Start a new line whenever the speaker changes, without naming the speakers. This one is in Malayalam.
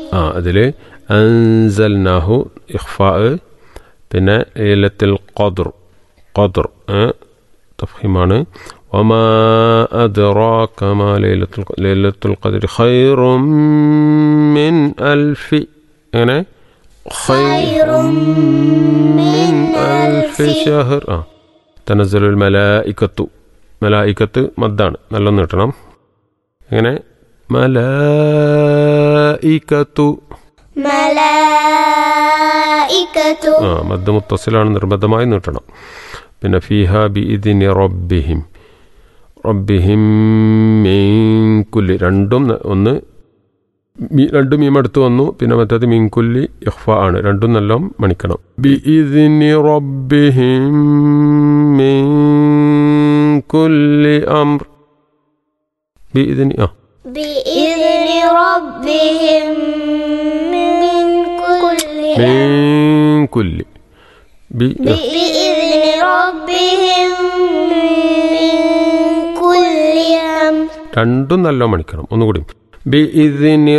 ആ അതിൽ അൻസൽനാഹു ഇഖ്ഫാ പിന്നെ ലൈലത്തുൽ ഖദ്ർ ഖദ്ർ തഫീമാണ് وما أدراك ما ليلة الق- ليلة القدر خير من ألف يعني خير من ألف شهر آه تنزل الملائكة ملائكة മദ്ദാണ് നല്ലൊന്ന് കിട്ടണം എങ്ങനെ മലായിക്കത്തു
മലായിക്കത്തു
ആ മദ് മുത്തസിലാണ് നിർബന്ധമായി നീട്ടണം പിന്നെ ഫിഹ ബി ഇതിന് റബ്ബിഹിം റബ്ബിഹിം മീൻകുല്ലി രണ്ടും ന- ഒന്ന് മീ- രണ്ട് മീം അടുത്ത് വന്നു പിന്നെ മറ്റേത് മീൻകുല്ലി ഇഹ്ഫ ആണ് രണ്ടും നല്ല മണിക്കണം ബി ഇതിന് റബ്ബിഹിം മീൻകുല്ലി അംർ ബി ഇതിന് ആ
بإذن ربهم من كل
മീൻകുല്ലി ബി
بإذن ربهم من كل أمر
രണ്ടും നല്ല മണിക്കണം ഒന്നുകൂടി ബി ഇതിന്